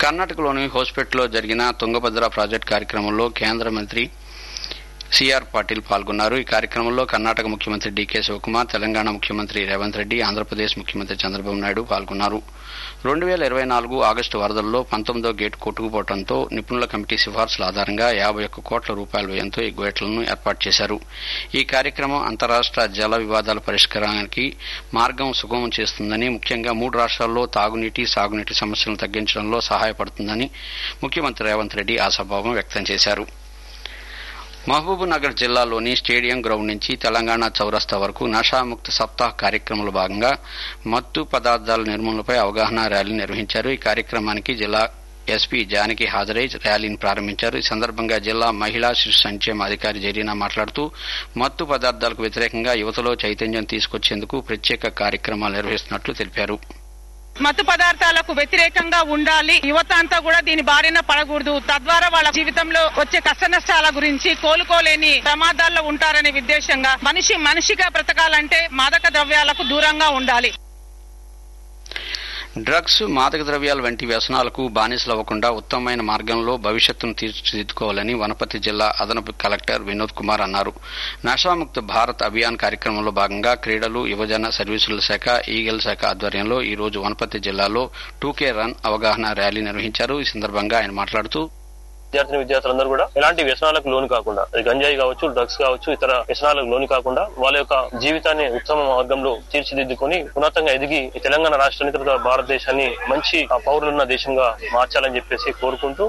కర్ణాటకలోని హోస్పేట్లో జరిగిన తుంగభద్ర ప్రాజెక్టు కార్యక్రమంలో కేంద్ర మంత్రి సిఆర్ పాటిల్ పాల్గొన్నారు ఈ కార్యక్రమంలో కర్ణాటక ముఖ్యమంత్రి డీకే శివకుమార్ తెలంగాణ ముఖ్యమంత్రి రేవంత్ రెడ్డి ఆంధ్రప్రదేశ్ ముఖ్యమంత్రి చంద్రబాబు నాయుడు పాల్గొన్నారు రెండు వేల ఇరవై నాలుగు ఆగస్టు వరదల్లో పంతొమ్మిదో గేటు కొట్టుకుపోవడంతో నిపుణుల కమిటీ సిఫార్సుల ఆధారంగా యాభై ఒక్క కోట్ల రూపాయల వ్యయంతో ఈ గేట్లను ఏర్పాటు చేశారు ఈ కార్యక్రమం అంతరాష్ట్ర జల వివాదాల పరిష్కారానికి మార్గం సుగమం చేస్తుందని ముఖ్యంగా మూడు రాష్ట్రాల్లో తాగునీటి సాగునీటి సమస్యలను తగ్గించడంలో సహాయపడుతుందని ముఖ్యమంత్రి రేవంత్ రెడ్డి ఆశాభావం వ్యక్తం చేశారు మహబూబ్ నగర్ జిల్లాలోని స్టేడియం గ్రౌండ్ నుంచి తెలంగాణ చౌరస్తా వరకు నషాముక్త సప్తాహ్ కార్యక్రమంలో భాగంగా మత్తు పదార్థాల నిర్మూలనపై అవగాహన ర్యాలీ నిర్వహించారు ఈ కార్యక్రమానికి జిల్లా ఎస్పీ జానకి హాజరై ర్యాలీని ప్రారంభించారు ఈ సందర్భంగా జిల్లా మహిళా శిశు సంక్షేమ అధికారి జరీనా మాట్లాడుతూ మత్తు పదార్థాలకు వ్యతిరేకంగా యువతలో చైతన్యం తీసుకొచ్చేందుకు ప్రత్యేక కార్యక్రమాలు నిర్వహిస్తున్నట్లు తెలిపారు మత్తు పదార్థాలకు వ్యతిరేకంగా ఉండాలి యువత అంతా కూడా దీని బారిన పడకూడదు తద్వారా వాళ్ళ జీవితంలో వచ్చే కష్ట నష్టాల గురించి కోలుకోలేని ప్రమాదాల్లో ఉంటారనే ఉద్దేశంగా మనిషి మనిషిగా బ్రతకాలంటే మాదక ద్రవ్యాలకు దూరంగా ఉండాలి డ్రగ్స్ మాదక ద్రవ్యాల వంటి వ్యసనాలకు బానిసలవ్వకుండా ఉత్తమమైన మార్గంలో భవిష్యత్తును తీర్చిదిద్దుకోవాలని వనపర్తి జిల్లా అదనపు కలెక్టర్ వినోద్ కుమార్ అన్నారు నషాముక్త భారత్ అభియాన్ కార్యక్రమంలో భాగంగా క్రీడలు యువజన సర్వీసుల శాఖ ఈగల్ శాఖ ఆధ్వర్యంలో ఈ రోజు వనపర్తి జిల్లాలో టూకే రన్ అవగాహన ర్యాలీ నిర్వహించారు ఈ సందర్భంగా ఆయన మాట్లాడుతూ విద్యార్థిని విద్యార్థులందరూ కూడా ఎలాంటి వ్యసనాలకు లోను కాకుండా అది గంజాయి కావచ్చు డ్రగ్స్ కావచ్చు ఇతర వ్యసనాలకు లోను కాకుండా వాళ్ళ యొక్క జీవితాన్ని ఉత్తమ మార్గంలో తీర్చిదిద్దుకొని ఉన్నతంగా ఎదిగి ఈ తెలంగాణ రాష్ట్రాన్ని తర్వాత భారతదేశాన్ని మంచి పౌరులున్న దేశంగా మార్చాలని చెప్పేసి కోరుకుంటూ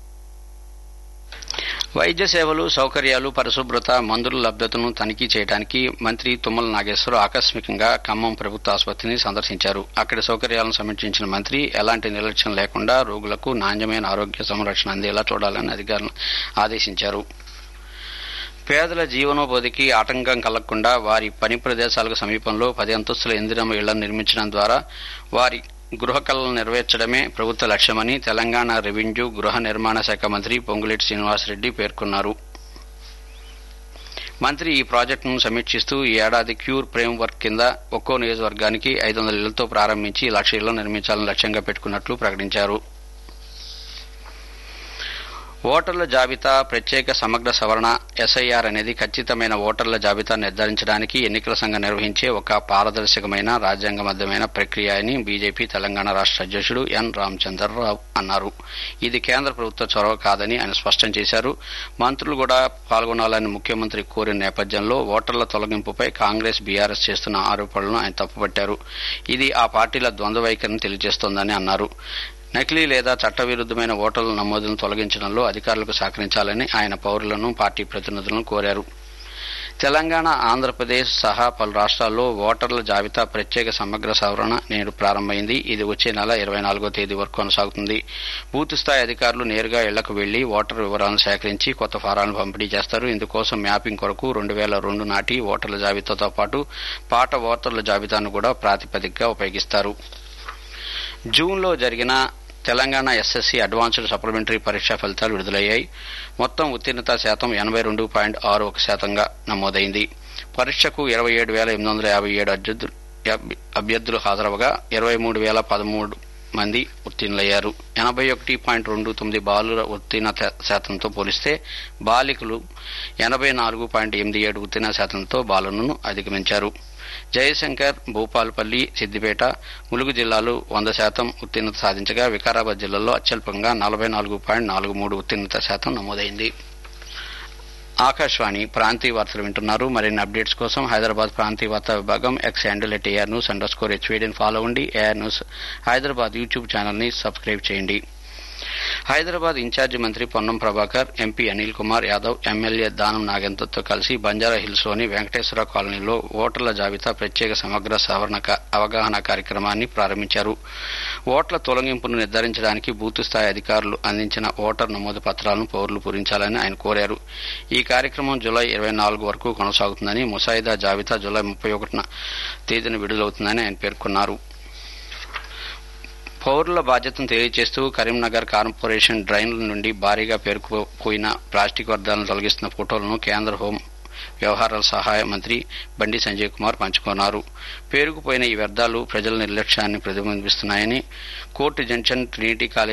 వైద్య సేవలు సౌకర్యాలు పరిశుభ్రత మందుల లభ్యతను తనిఖీ చేయడానికి మంత్రి తుమ్మల నాగేశ్వరరావు ఆకస్మికంగా ఖమ్మం ప్రభుత్వ ఆసుపత్రిని సందర్శించారు అక్కడి సౌకర్యాలను సమీక్షించిన మంత్రి ఎలాంటి నిర్లక్ష్యం లేకుండా రోగులకు నాణ్యమైన ఆరోగ్య సంరక్షణ అందేలా చూడాలని అధికారులను ఆదేశించారు పేదల జీవనోపాధికి ఆటంకం కలగకుండా వారి పని ప్రదేశాలకు సమీపంలో పది అంతస్తుల ఇందిరమ్మ ఇళ్లను నిర్మించడం ద్వారా వారి గృహ కళలను నెరవేర్చడమే ప్రభుత్వ లక్ష్యమని తెలంగాణ రెవెన్యూ గృహ నిర్మాణ శాఖ మంత్రి పొంగులేటి శ్రీనివాసరెడ్డి పేర్కొన్నారు మంత్రి ఈ ప్రాజెక్టును సమీక్షిస్తూ ఈ ఏడాది క్యూర్ ఫ్రేమ్ వర్క్ కింద ఒక్కో నియోజకవర్గానికి ఐదు వందల ఇళ్లతో ప్రారంభించి లక్ష ఇళ్లను నిర్మించాలని లక్ష్యంగా పెట్టుకున్నట్లు ప్రకటించారు ఓటర్ల జాబితా ప్రత్యేక సమగ్ర సవరణ ఎస్ఐఆర్ అనేది ఖచ్చితమైన ఓటర్ల జాబితా నిర్ధారించడానికి ఎన్నికల సంఘం నిర్వహించే ఒక పారదర్శకమైన రాజ్యాంగబద్దమైన ప్రక్రియ అని బీజేపీ తెలంగాణ రాష్ట్ర అధ్యక్షుడు ఎన్ రామచంద్రరావు అన్నారు ఇది కేంద్ర ప్రభుత్వ చొరవ కాదని ఆయన స్పష్టం చేశారు మంత్రులు కూడా పాల్గొనాలని ముఖ్యమంత్రి కోరిన నేపథ్యంలో ఓటర్ల తొలగింపుపై కాంగ్రెస్ బీఆర్ఎస్ చేస్తున్న ఆరోపణలను ఆయన తప్పుపట్టారు ఇది ఆ పార్టీల ద్వంద్వ వైఖరిని తెలియజేస్తోందని అన్నారు నకిలీ లేదా చట్టవిరుద్దమైన ఓటర్ల నమోదులను తొలగించడంలో అధికారులకు సహకరించాలని ఆయన పౌరులను పార్టీ ప్రతినిధులను కోరారు తెలంగాణ ఆంధ్రప్రదేశ్ సహా పలు రాష్ట్రాల్లో ఓటర్ల జాబితా ప్రత్యేక సమగ్ర సవరణ నేడు ప్రారంభమైంది ఇది వచ్చే నెల ఇరవై నాలుగో తేదీ వరకు కొనసాగుతుంది బూత్ స్థాయి అధికారులు నేరుగా ఇళ్లకు వెళ్లి ఓటర్ వివరాలను సేకరించి కొత్త ఫారాలను పంపిణీ చేస్తారు ఇందుకోసం మ్యాపింగ్ కొరకు రెండు వేల రెండు నాటి ఓటర్ల జాబితాతో పాటు పాట ఓటర్ల జాబితాను కూడా ప్రాతిపదికగా ఉపయోగిస్తారు జూన్లో జరిగిన తెలంగాణ ఎస్ఎస్సీ అడ్వాన్స్డ్ సప్లిమెంటరీ పరీక్షా ఫలితాలు విడుదలయ్యాయి మొత్తం ఉత్తీర్ణత శాతం ఎనబై రెండు పాయింట్ ఆరు ఒక శాతంగా నమోదైంది పరీక్షకు ఇరవై ఏడు వేల ఎనిమిది వందల యాభై ఏడు అభ్యర్థులు హాజరవగా ఇరవై మూడు వేల పదమూడు మంది ఉత్తీర్ణులయ్యారు ఎనభై ఒకటి పాయింట్ రెండు తొమ్మిది బాలుర ఉత్తీర్ణ శాతంతో పోలిస్తే బాలికలు ఎనభై నాలుగు పాయింట్ ఎనిమిది ఏడు ఉత్తీర్ణ శాతంతో బాలులను అధిగమించారు జయశంకర్ భూపాలపల్లి సిద్దిపేట ములుగు జిల్లాలు వంద శాతం ఉత్తీర్ణత సాధించగా వికారాబాద్ జిల్లాలో అత్యల్పంగా నలభై నాలుగు పాయింట్ నాలుగు మూడు ఉత్తీర్ణత శాతం నమోదైంది ఆకాశవాణి ప్రాంతీయ వార్తలు వింటున్నారు మరిన్ని అప్డేట్స్ కోసం హైదరాబాద్ ప్రాంతీయ వార్తా విభాగం X handle at AIR news under score హెచ్వీడీని ఫాలో అవ్వండి AIR news Hyderabad YouTube channel ని సబ్స్క్రైబ్ చేయండి హైదరాబాద్ ఇన్ఛార్జి మంత్రి పొన్నం ప్రభాకర్ ఎంపీ అనిల్ కుమార్ యాదవ్ ఎమ్మెల్యే దానం నాగేంద్రతో కలిసి బంజారా హిల్స్ లోని వెంకటేశ్వర కాలనీలో ఓటర్ల జాబితా ప్రత్యేక సమగ్ర సవరణ అవగాహన కార్యక్రమాన్ని ప్రారంభించారు ఓట్ల తొలగింపును నిర్ధారించడానికి బూత్ స్థాయి అధికారులు అందించిన ఓటర్ నమోదు పత్రాలను పౌరులు పూరించాలని ఆయన కోరారు ఈ కార్యక్రమం జులై ఇరవై నాలుగు వరకు కొనసాగుతుందని ముసాయిదా జాబితా జులై ముప్పై ఒకటిన తేదీన విడుదలవుతుందని ఆయన పేర్కొన్నారు పౌరుల బాధ్యతను తెలియజేస్తూ కరీంనగర్ కార్పొరేషన్ డ్రైన్ల నుండి భారీగా పేరుకుపోయిన ప్లాస్టిక్ వ్యర్థాలను తొలగిస్తున్న ఫోటోలను కేంద్ర హోం వ్యవహారాల సహాయ మంత్రి బండి సంజయ్ కుమార్ పంచుకున్నారు పేరుకుపోయిన ఈ వ్యర్థాలు ప్రజల నిర్లక్ష్యాన్ని ప్రతిబింబిస్తున్నాయని కోర్టు జంక్షన్ ట్రినిటీ కాలేజ్